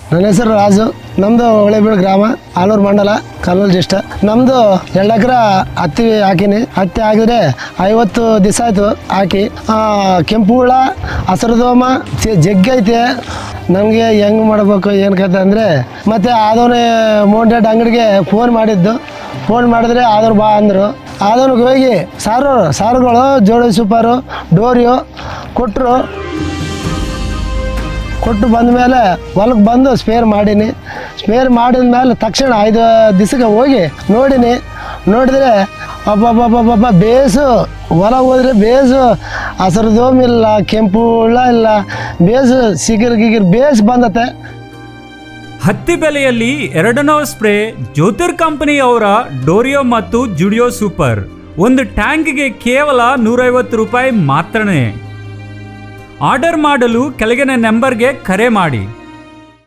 ನನ್ನ ಹೆಸರು ರಾಜು ನಮ್ಮದು ಹೊಳೆಬೀಳು ಗ್ರಾಮ ಆಲೂರು ಮಂಡಲ ಕಲ್ಲೂರು ಜಿಷ್ಟ ನಮ್ಮದು ಎರಡು ಎಕರೆ ಹತ್ತಿ ಹಾಕಿನಿ ಹತ್ತಿ ಹಾಕಿದ್ರೆ ಐವತ್ತು ದಿವಸ ಆಯಿತು ಹಾಕಿ ಆ, ಕೆಂಪು ಹುಳ ಹಸಿರುದೋಮ ಜಗ್ಗೈತೆ ನನಗೆ ಹೆಂಗೆ ಮಾಡಬೇಕು ಏನು ಕತೆ ಅಂದರೆ ಮತ್ತು ಆದವನೇ ಮೋಂಡೆಡ್ ಅಂಗಡಿಗೆ ಫೋನ್ ಮಾಡಿದ್ದು ಫೋನ್ ಮಾಡಿದ್ರೆ ಆದವ್ರು ಬಾ ಅಂದರು ಆದವ್ನಿಗೆ ಹೋಗಿ ಸಾರು ಸಾರುಗಳು ಜೋಡಿ ಸೂಪರು ಡೋರಿಯೋ ಕೊಟ್ಟರು ಕೊಟ್ಟು ಬಂದ ಮೇಲೆ ಹೊಲಕ್ಕೆ ಬಂದು ಸ್ಪೇರ್ ಮಾಡೀನಿ ಸ್ಪೇರ್ ಮಾಡಿದ ಮೇಲೆ ತಕ್ಷಣ ಐದು ದಿವಸಕ್ಕೆ ಹೋಗಿ ನೋಡೀನಿ ನೋಡಿದ್ರೆ ಅಬ್ಬಬ್ಬಬ್ಬಬ್ಬ ಬೇಸು ಹೊಲ ಹೋದ್ರೆ ಬೇಸು ಹಸಿರು ದೋಮ್ ಇಲ್ಲ ಕೆಂಪು ಹುಳ ಇಲ್ಲ ಬೇಸು ಸಿಗಿರ್ ಗಿಗಿರ್ ಬೇಸ್ ಬಂದತೆ ಹತ್ತಿ ಬೆಲೆಯಲ್ಲಿ ಎರಡನೋ ಸ್ಪ್ರೇ ಜ್ಯೋತಿರ್ ಕಂಪನಿಯವರ ಡೋರಿಯೋ ಮತ್ತು ಜುಡಿಯೋ ಸೂಪರ್ ಒಂದು ಟ್ಯಾಂಕ್ಗೆ ಕೇವಲ ನೂರೈವತ್ತು ರೂಪಾಯಿ ಮಾತ್ರನೇ ಆರ್ಡರ್ ಮಾಡಲು ಕೆಳಗಿನ ನಂಬರ್ಗೆ ಕರೆ ಮಾಡಿ